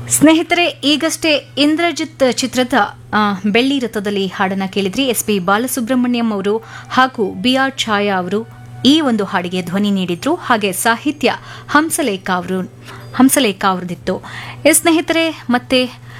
ಸ್ನೇಹಿತರೆ ಈಗಷ್ಟೇ ಇಂದ್ರಜಿತ್ ಚಿತ್ರದ ಆ, ಬೆಳ್ಳಿ ರಥದಲ್ಲಿ ಹಾಡನ್ನ ಕೇಳಿದ್ರಿ ಎಸ್ ಪಿ ಬಾಲಸುಬ್ರಹ್ಮಣ್ಯಂ ಅವರು ಹಾಗೂ ಬಿ ಆರ್ ಛಾಯಾ ಅವರು ಈ ಒಂದು ಹಾಡಿಗೆ ಧ್ವನಿ ನೀಡಿದ್ರು ಹಾಗೆ ಸಾಹಿತ್ಯ ಹಂಸಲೇಖ ಅವರು ಹಂಸಲೇಖ ಅವರದಿತ್ತು ಎಸ್ ಸ್ನೇಹಿತರೆ ಮತ್ತೆ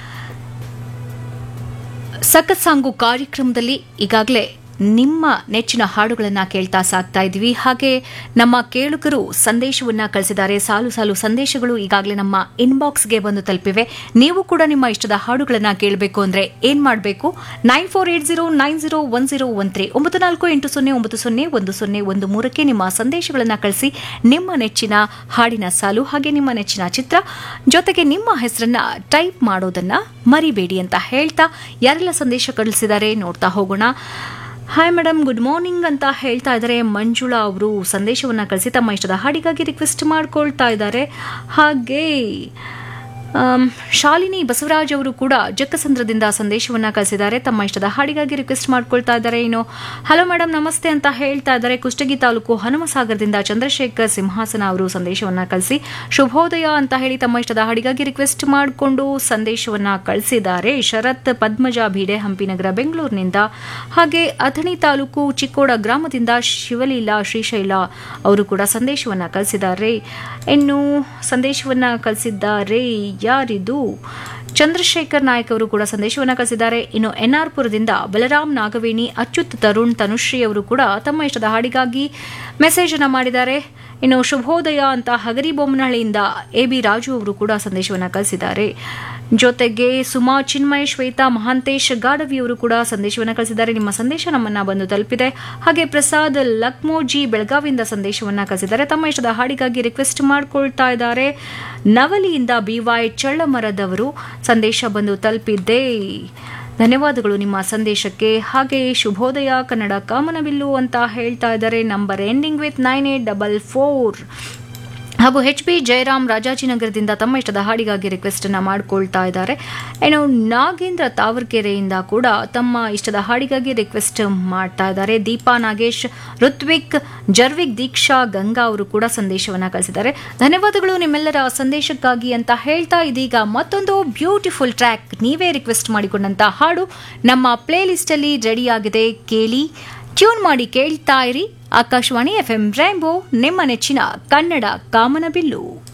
ಸಖತ್ ಸಾಂಗು ಕಾರ್ಯಕ್ರಮದಲ್ಲಿ ಈಗಾಗಲೇ ನಿಮ್ಮ ನೆಚ್ಚಿನ ಹಾಡುಗಳನ್ನು ಕೇಳ್ತಾ ಸಾಕ್ತಾ ಇದ್ವಿ ಹಾಗೆ ನಮ್ಮ ಕೇಳುಗರು ಸಂದೇಶವನ್ನ ಕಳಿಸಿದ್ದಾರೆ ಸಾಲು ಸಾಲು ಸಂದೇಶಗಳು ಈಗಾಗಲೇ ನಮ್ಮ ಇನ್ಬಾಕ್ಸ್ಗೆ ಬಂದು ತಲುಪಿವೆ ನೀವು ಕೂಡ ನಿಮ್ಮ ಇಷ್ಟದ ಹಾಡುಗಳನ್ನು ಕೇಳಬೇಕು ಅಂದ್ರೆ ಏನ್ ಮಾಡಬೇಕು nine four eight zero nine zero one zero one three ಒಂಬತ್ತು ನಾಲ್ಕು ಎಂಟು ಸೊನ್ನೆ ಒಂಬತ್ತು ಸೊನ್ನೆ ಒಂದು ಸೊನ್ನೆ ಒಂದು ಮೂರಕ್ಕೆ ನಿಮ್ಮ ಸಂದೇಶಗಳನ್ನು ಕಳಿಸಿ ನಿಮ್ಮ ನೆಚ್ಚಿನ ಹಾಡಿನ ಸಾಲು ಹಾಗೆ ನಿಮ್ಮ ನೆಚ್ಚಿನ ಚಿತ್ರ ಜೊತೆಗೆ ನಿಮ್ಮ ಹೆಸರನ್ನ ಟೈಪ್ ಮಾಡೋದನ್ನ ಮರಿಬೇಡಿ ಅಂತ ಹೇಳ್ತಾ ಯಾರೆಲ್ಲ ಸಂದೇಶ ಕಳಿಸಿದ್ದಾರೆ ನೋಡ್ತಾ ಹೋಗೋಣ ಹಾಯ್ ಮೇಡಮ್ ಗುಡ್ ಮಾರ್ನಿಂಗ್ ಅಂತ ಹೇಳ್ತಾ ಇದ್ದಾರೆ ಮಂಜುಳಾ ಅವರು ಸಂದೇಶವನ್ನ ಕಳಿಸಿ ತಮ್ಮ ಇಷ್ಟದ ಹಾಡಿಗಾಗಿ ರಿಕ್ವೆಸ್ಟ್ ಮಾಡ್ಕೊಳ್ತಾ ಇದ್ದಾರೆ ಹಾಗೆ ಆಮ್, ಶಾಲಿನಿ ಬಸವರಾಜ್ ಅವರು ಕೂಡ ಜಕ್ಕಸಂದ್ರದಿಂದ ಸಂದೇಶವನ್ನ ಕಳಿಸಿದ್ದಾರೆ ತಮ್ಮ ಇಷ್ಟದ ಹಾಡಿಗಾಗಿ ರಿಕ್ವೆಸ್ಟ್ ಮಾಡ್ಕೊಳ್ತಾ ಇದ್ದಾರೆ ಇನ್ನು ಹಲೋ ಮೇಡಮ್ ನಮಸ್ತೆ ಅಂತ ಹೇಳ್ತಾ ಇದ್ದಾರೆ ಕುಷ್ಟಗಿ ತಾಲೂಕು ಹನುಮಸಾಗರದಿಂದ ಚಂದ್ರಶೇಖರ್ ಸಿಂಹಾಸನ ಅವರು ಸಂದೇಶವನ್ನ ಕಳಿಸಿ ಶುಭೋದಯ ಅಂತ ಹೇಳಿ ತಮ್ಮ ಇಷ್ಟದ ಹಾಡಿಗಾಗಿ ರಿಕ್ವೆಸ್ಟ್ ಮಾಡಿಕೊಂಡು ಸಂದೇಶವನ್ನ ಕಳಿಸಿದ್ದಾರೆ ಶರತ್ ಪದ್ಮಜ ಭೀಡೆ ಹಂಪಿನಗರ ಬೆಂಗಳೂರಿನಿಂದ ಹಾಗೆ ಅಥಣಿ ತಾಲೂಕು ಚಿಕ್ಕೋಡ ಗ್ರಾಮದಿಂದ ಶಿವಲೀಲಾ ಶ್ರೀಶೈಲ ಅವರು ಕೂಡ ಸಂದೇಶವನ್ನ ಕಳಿಸಿದ್ದಾರೆ ಇನ್ನು ಸಂದೇಶವನ್ನ ಕಳಿಸಿದ್ದಾರೆ ಯಾರಿದು ಚಂದ್ರಶೇಖರ್ ನಾಯಕ್ ಅವರು ಕೂಡ ಸಂದೇಶವನ್ನ ಕಳಿಸಿದ್ದಾರೆ ಇನ್ನು ಎನ್ಆರ್ ಪುರದಿಂದ ಬಲರಾಮ್ ನಾಗವೇಣಿ ಅಚ್ಯುತ್ ತರುಣ್ ತನುಶ್ರೀ ಅವರು ಕೂಡ ತಮ್ಮ ಇಷ್ಟದ ಹಾಡಿಗಾಗಿ ಮೆಸೇಜ್ ಅನ್ನ ಮಾಡಿದ್ದಾರೆ ಇನ್ನು ಶುಭೋದಯ ಅಂತ ಹಗರಿ ಬೊಮ್ಮನಹಳ್ಳಿಯಿಂದ ಎ ಬಿ ರಾಜು ಅವರು ಕೂಡ ಸಂದೇಶವನ್ನ ಕಳಿಸಿದ್ದಾರೆ ಜೊತೆಗೆ ಸುಮಾ ಚಿನ್ಮಯ ಶ್ವೇತಾ ಮಹಾಂತೇಶ್ ಗಾಡವಿ ಅವರು ಕೂಡ ಸಂದೇಶವನ್ನ ಕಳಿಸಿದ್ದಾರೆ ನಿಮ್ಮ ಸಂದೇಶ ನಮ್ಮನ್ನ ಬಂದು ತಲುಪಿದೆ ಹಾಗೆ ಪ್ರಸಾದ್ ಲಕ್ಮೋಜಿ ಬೆಳಗಾವಿಯಿಂದ ಸಂದೇಶವನ್ನ ಕಳಿಸಿದ್ದಾರೆ ತಮ್ಮ ಇಷ್ಟದ ಹಾಡಿಗಾಗಿ ರಿಕ್ವೆಸ್ಟ್ ಮಾಡ್ಕೊಳ್ತಾ ಇದ್ದಾರೆ ನವಲಿಯಿಂದ ಬಿವೈ ಚಳ್ಳಮರದವರು ಸಂದೇಶ ಬಂದು ತಲುಪಿದ್ದೆ ಧನ್ಯವಾದಗಳು ನಿಮ್ಮ ಸಂದೇಶಕ್ಕೆ ಹಾಗೆ ಶುಭೋದಯ ಕನ್ನಡ ಕಾಮನಬಿಲ್ಲು ಅಂತ ಹೇಳ್ತಾ ಇದ್ದಾರೆ number ending with nine eight double four ಹಾಗೂ ಎಚ್ ಬಿ ಜಯರಾಮ್ ರಾಜಾಜಿನಗರದಿಂದ ತಮ್ಮ ಇಷ್ಟದ ಹಾಡಿಗಾಗಿ ರಿಕ್ವೆಸ್ಟ್ ಅನ್ನ ಮಾಡ್ಕೊಳ್ತಾ ಇದ್ದಾರೆ ಏನು ನಾಗೇಂದ್ರ ತಾವರ್ಕೆರೆಯಿಂದ ಕೂಡ ತಮ್ಮ ಇಷ್ಟದ ಹಾಡಿಗಾಗಿ ರಿಕ್ವೆಸ್ಟ್ ಮಾಡ್ತಾ ಇದ್ದಾರೆ ದೀಪಾ ನಾಗೇಶ್ ಋತ್ವಿಕ್ ಜರ್ವಿಕ್ ದೀಕ್ಷಾ ಗಂಗಾ ಅವರು ಕೂಡ ಸಂದೇಶವನ್ನ ಕಳಿಸಿದ್ದಾರೆ ಧನ್ಯವಾದಗಳು ನಿಮ್ಮೆಲ್ಲರ ಸಂದೇಶಕ್ಕಾಗಿ ಅಂತ ಹೇಳ್ತಾ ಇದೀಗ ಮತ್ತೊಂದು ಬ್ಯೂಟಿಫುಲ್ ಟ್ರ್ಯಾಕ್ ನೀವೇ ರಿಕ್ವೆಸ್ಟ್ ಮಾಡಿಕೊಂಡಂತ ಹಾಡು ನಮ್ಮ ಪ್ಲೇ ಲಿಸ್ಟ್ ಅಲ್ಲಿ ರೆಡಿಯಾಗಿದೆ ಕೇಳಿ ಟ್ಯೂನ್ ಮಾಡಿ ಕೇಳ್ತಾ ಇರಿ ಆಕಾಶವಾಣಿ ಎಫ್ಎಂ ರೈಂಬೋ ನಿಮ್ಮ ನೆಚ್ಚಿನ ಕನ್ನಡ ಕಾಮನಬಿಲ್ಲು